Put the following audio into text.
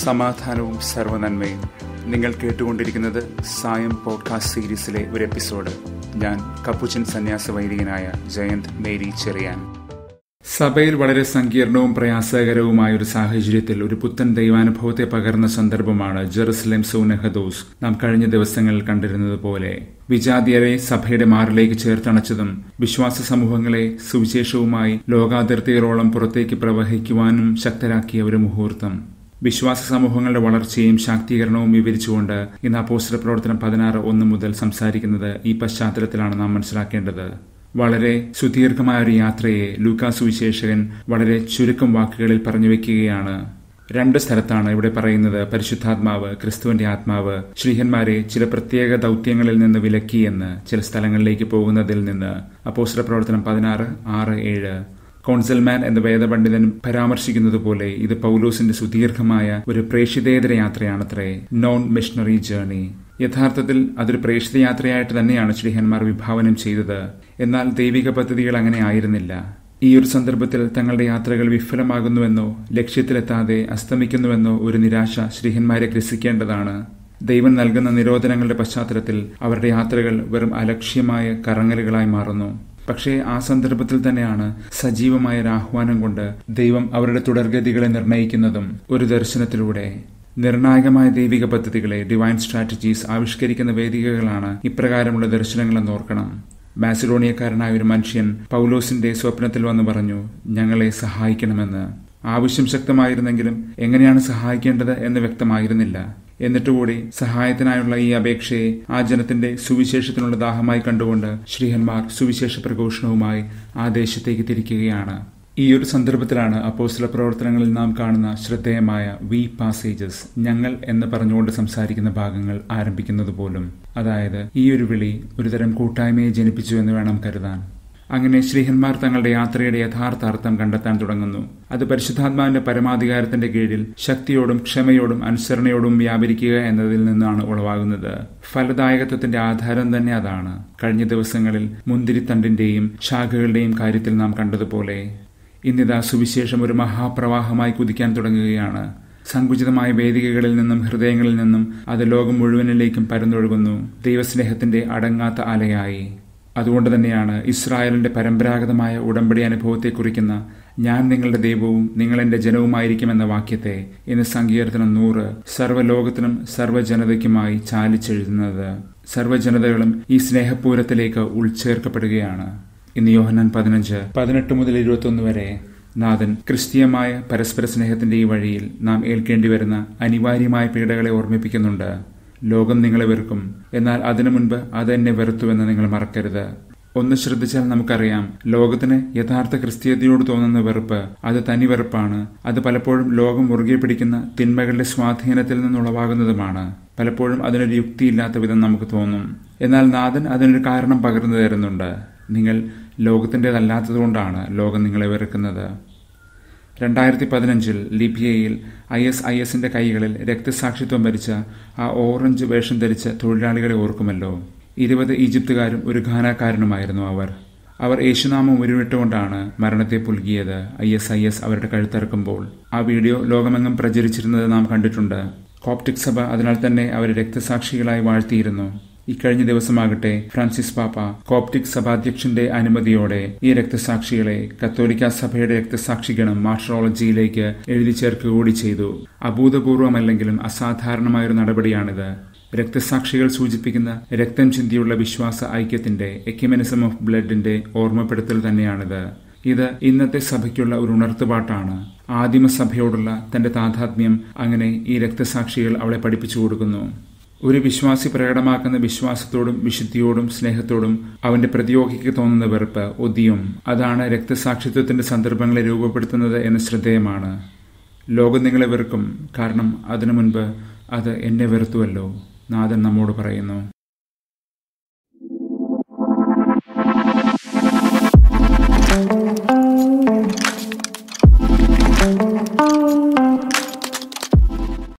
സമാധാനവും സർവനന്മയും നിങ്ങൾ കേട്ടുകൊണ്ടിരിക്കുന്നത് സായം പോഡ്കാസ്റ്റ് സീരീസിലെ ഒരു എപ്പിസോഡ് ഞാൻ കപ്പുച്ചൻ സന്യാസ വൈദികനായ ജയന്ത് മേരി ചെറിയാൻ സഭയിൽ വളരെ സങ്കീർണവും പ്രയാസകരവുമായ ഒരു സാഹചര്യത്തിൽ ഒരു പുത്തൻ ദൈവാനുഭവത്തെ പകർന്ന സന്ദർഭമാണ് ജെറുസലേം സൂനഹദോസ് നാം കഴിഞ്ഞ ദിവസങ്ങളിൽ കണ്ടിരുന്നത് പോലെ വിജാതിയരെ സഭയുടെ മാറിലേക്ക് ചേർത്തണച്ചതും വിശ്വാസ സമൂഹങ്ങളെ സുവിശേഷവുമായി ലോകാതിർത്തികളോളം പുറത്തേക്ക് പ്രവഹിക്കുവാനും ശക്തരാക്കിയ ഒരു മുഹൂർത്തം വിശ്വാസ സമൂഹങ്ങളുടെ വളർച്ചയും ശാക്തീകരണവും വിവരിച്ചുകൊണ്ട് ഇന്ന് അപ്പോസ്റ്റർ പ്രവർത്തനം പതിനാറ് ഒന്ന് മുതൽ സംസാരിക്കുന്നത് ഈ പശ്ചാത്തലത്തിലാണ് നാം മനസ്സിലാക്കേണ്ടത് വളരെ സുദീർഘമായ ഒരു യാത്രയെ ലൂക്കാ സുവിശേഷകൻ വളരെ ചുരുക്കം വാക്കുകളിൽ പറഞ്ഞു വെക്കുകയാണ് രണ്ട് സ്ഥലത്താണ് ഇവിടെ പറയുന്നത് പരിശുദ്ധാത്മാവ് ക്രിസ്തുവിന്റെ ആത്മാവ് ശ്രീഹന്മാരെ ചില പ്രത്യേക ദൗത്യങ്ങളിൽ നിന്ന് വിലക്കിയെന്ന് ചില സ്ഥലങ്ങളിലേക്ക് പോകുന്നതിൽ നിന്ന് അപ്പോസ്റ്റർ പ്രവർത്തനം പതിനാറ് ആറ് ഏഴ് കോൺസൽമാൻ എന്ന വേദപണ്ഡിതൻ പരാമർശിക്കുന്നത് പോലെ ഇത് പൗലോസിന്റെ സുദീർഘമായ ഒരു പ്രേക്ഷിതേതര യാത്രയാണത്രേ നോൺ മിഷണറി ജേർണി യഥാർത്ഥത്തിൽ അതൊരു പ്രേക്ഷിത യാത്രയായിട്ട് തന്നെയാണ് ശ്രീഹന്മാർ വിഭാവനം ചെയ്തത് എന്നാൽ ദൈവിക പദ്ധതികൾ അങ്ങനെ ആയിരുന്നില്ല ഈ ഒരു സന്ദർഭത്തിൽ തങ്ങളുടെ യാത്രകൾ വിഫലമാകുന്നുവെന്നോ ലക്ഷ്യത്തിലെത്താതെ അസ്തമിക്കുന്നുവെന്നോ ഒരു നിരാശ ശ്രീഹന്മാരെ ഗ്രസിക്കേണ്ടതാണ് ദൈവം നൽകുന്ന നിരോധനങ്ങളുടെ പശ്ചാത്തലത്തിൽ അവരുടെ യാത്രകൾ വെറും അലക്ഷ്യമായ കറങ്ങലുകളായി മാറുന്നു പക്ഷേ ആ സന്ദർഭത്തിൽ തന്നെയാണ് സജീവമായ ഒരു ആഹ്വാനം കൊണ്ട് ദൈവം അവരുടെ തുടർഗതികളെ നിർണയിക്കുന്നതും ഒരു ദർശനത്തിലൂടെ നിർണായകമായ ദൈവിക പദ്ധതികളെ ഡിവൈൻ സ്ട്രാറ്റജീസ് ആവിഷ്കരിക്കുന്ന വേദികകളാണ് ഇപ്രകാരമുള്ള ദർശനങ്ങളെന്ന് ഓർക്കണം മാസിഡോണിയക്കാരനായ ഒരു മനുഷ്യൻ പൗലോസിന്റെ സ്വപ്നത്തിൽ വന്ന് പറഞ്ഞു ഞങ്ങളെ സഹായിക്കണമെന്ന് ആവശ്യം ശക്തമായിരുന്നെങ്കിലും എങ്ങനെയാണ് സഹായിക്കേണ്ടത് എന്ന് വ്യക്തമായിരുന്നില്ല എന്നിട്ടുകൂടി സഹായത്തിനായുള്ള ഈ അപേക്ഷയെ ആ ജനത്തിന്റെ സുവിശേഷത്തിനുള്ള ദാഹമായി കണ്ടുകൊണ്ട് ശ്രീഹന്മാർ സുവിശേഷ പ്രഘോഷണവുമായി ആ ദേശത്തേക്ക് തിരിക്കുകയാണ് ഈ ഒരു സന്ദർഭത്തിലാണ് അപ്പോസ്തല പ്രവർത്തനങ്ങളിൽ നാം കാണുന്ന ശ്രദ്ധേയമായ വി പാസേജസ് ഞങ്ങൾ എന്ന് പറഞ്ഞുകൊണ്ട് സംസാരിക്കുന്ന ഭാഗങ്ങൾ ആരംഭിക്കുന്നത് പോലും അതായത് ഈ ഒരു വിളി ഒരുതരം കൂട്ടായ്മയെ ജനിപ്പിച്ചു എന്ന് വേണം കരുതാൻ അങ്ങനെ ശ്രീഹന്മാർ തങ്ങളുടെ യാത്രയുടെ യഥാർത്ഥ അർത്ഥം കണ്ടെത്താൻ തുടങ്ങുന്നു അത് പരിശുദ്ധാത്മാവിന്റെ പരമാധികാരത്തിന്റെ കീഴിൽ ശക്തിയോടും ക്ഷമയോടും അനുസരണയോടും വ്യാപരിക്കുക എന്നതിൽ നിന്നാണ് ഉളവാകുന്നത് ഫലദായകത്വത്തിന്റെ ആധാരം തന്നെ അതാണ് കഴിഞ്ഞ ദിവസങ്ങളിൽ മുന്തിരിത്തണ്ടിന്റെയും ശാഖകളുടെയും കാര്യത്തിൽ നാം കണ്ടതുപോലെ ഇന്നിതാ സുവിശേഷം ഒരു മഹാപ്രവാഹമായി കുതിക്കാൻ തുടങ്ങുകയാണ് സങ്കുചിതമായ വേദികകളിൽ നിന്നും ഹൃദയങ്ങളിൽ നിന്നും അത് ലോകം മുഴുവനിലേക്കും പരന്നൊഴുകുന്നു ദൈവസ്നേഹത്തിന്റെ അടങ്ങാത്ത അലയായി അതുകൊണ്ട് തന്നെയാണ് ഇസ്രായേലിന്റെ പരമ്പരാഗതമായ ഉടമ്പടി അനുഭവത്തെ കുറിക്കുന്ന ഞാൻ നിങ്ങളുടെ ദൈവവും നിങ്ങൾ എന്റെ ജനവുമായിരിക്കുമെന്ന വാക്യത്തെ ഇന്ന് സങ്കീർത്തനം നൂറ് സർവ്വലോകത്തിനും സർവ്വജനതയ്ക്കുമായി ചാലിച്ചെഴുതുന്നത് സർവ്വജനതകളും ഈ സ്നേഹപൂരത്തിലേക്ക് ഉൾച്ചേർക്കപ്പെടുകയാണ് ഇന്ന് യോഹന്നാൻ പതിനഞ്ച് പതിനെട്ട് മുതൽ ഇരുപത്തൊന്ന് വരെ നാഥൻ ക്രിസ്തീയമായ പരസ്പര സ്നേഹത്തിന്റെ ഈ വഴിയിൽ നാം ഏൽക്കേണ്ടി വരുന്ന അനിവാര്യമായ പീഡകളെ ഓർമ്മിപ്പിക്കുന്നുണ്ട് ലോകം നിങ്ങളെ വെറുക്കും എന്നാൽ അതിനു മുൻപ് അതെന്നെ വെറുത്തുവെന്ന് നിങ്ങൾ മറക്കരുത് ഒന്ന് ശ്രദ്ധിച്ചാൽ നമുക്കറിയാം ലോകത്തിന് യഥാർത്ഥ ക്രിസ്തീയതയോട് തോന്നുന്ന വെറുപ്പ് അത് തനി വെറുപ്പാണ് അത് പലപ്പോഴും ലോകം മുറുകെ പിടിക്കുന്ന തിന്മകളുടെ സ്വാധീനത്തിൽ നിന്നുളവാകുന്നതുമാണ് പലപ്പോഴും അതിനൊരു യുക്തിയില്ലാത്ത വിധം നമുക്ക് തോന്നും എന്നാൽ നാഥൻ അതിനൊരു കാരണം പകർന്നു തരുന്നുണ്ട് നിങ്ങൾ ലോകത്തിൻ്റെതല്ലാത്തതുകൊണ്ടാണ് ലോകം നിങ്ങളെ വെറുക്കുന്നത് രണ്ടായിരത്തി പതിനഞ്ചിൽ ലിബിയയിൽ ഐ എസ് ഐ എസിന്റെ കൈകളിൽ രക്തസാക്ഷിത്വം ഭരിച്ച ആ ഓറഞ്ച് വേഷം ധരിച്ച തൊഴിലാളികളെ ഓർക്കുമല്ലോ ഇരുപത് ഈജിപ്തുകാരും ഒരു ഘാനക്കാരനുമായിരുന്നു അവർ അവർ യേശുനാമം ഉരുവിട്ടുകൊണ്ടാണ് മരണത്തെ പുൽകിയത് ഐ എസ് ഐ എസ് അവരുടെ കഴുത്തറക്കുമ്പോൾ ആ വീഡിയോ ലോകമെങ്ങും പ്രചരിച്ചിരുന്നത് നാം കണ്ടിട്ടുണ്ട് കോപ്റ്റിക് സഭ അതിനാൽ തന്നെ അവരെ രക്തസാക്ഷികളായി വാഴ്ത്തിയിരുന്നു ഇക്കഴിഞ്ഞ ദിവസമാകട്ടെ ഫ്രാൻസിസ് പാപ്പ കോപ്റ്റിക് സഭാധ്യക്ഷന്റെ അനുമതിയോടെ ഈ രക്തസാക്ഷികളെ കത്തോലിക്ക സഭയുടെ രക്തസാക്ഷിഗണം മാർഷറോളജിയിലേക്ക് എഴുതി ചേർക്കുക കൂടി ചെയ്തു അഭൂതപൂർവമല്ലെങ്കിലും അസാധാരണമായൊരു നടപടിയാണിത് രക്തസാക്ഷികൾ സൂചിപ്പിക്കുന്ന രക്തം ചിന്തിയുള്ള വിശ്വാസ ഐക്യത്തിന്റെ എക്യുമെനിസം ഓഫ് ബ്ലഡിന്റെ ഓർമ്മപ്പെടുത്തൽ തന്നെയാണിത് ഇത് ഇന്നത്തെ സഭയ്ക്കുള്ള ഒരു ഉണർത്തുപാട്ടാണ് ആദിമ സഭയോടുള്ള തന്റെ താതാത്മ്യം അങ്ങനെ ഈ രക്തസാക്ഷികൾ അവളെ പഠിപ്പിച്ചു കൊടുക്കുന്നു ഒരു വിശ്വാസി പ്രകടമാക്കുന്ന വിശ്വാസത്തോടും വിശുദ്ധിയോടും സ്നേഹത്തോടും അവന്റെ പ്രതിയോഗിക്ക് തോന്നുന്ന വെറുപ്പ് ഒതിയും അതാണ് രക്തസാക്ഷിത്വത്തിന്റെ സന്ദർഭങ്ങളെ രൂപപ്പെടുത്തുന്നത് എന്ന് ശ്രദ്ധേയമാണ് ലോകം നിങ്ങളെ വെറുക്കും കാരണം അതിനു മുൻപ് അത് എന്നെ വെറുത്തുവല്ലോ നാഥൻ നമ്മോട് പറയുന്നു thank you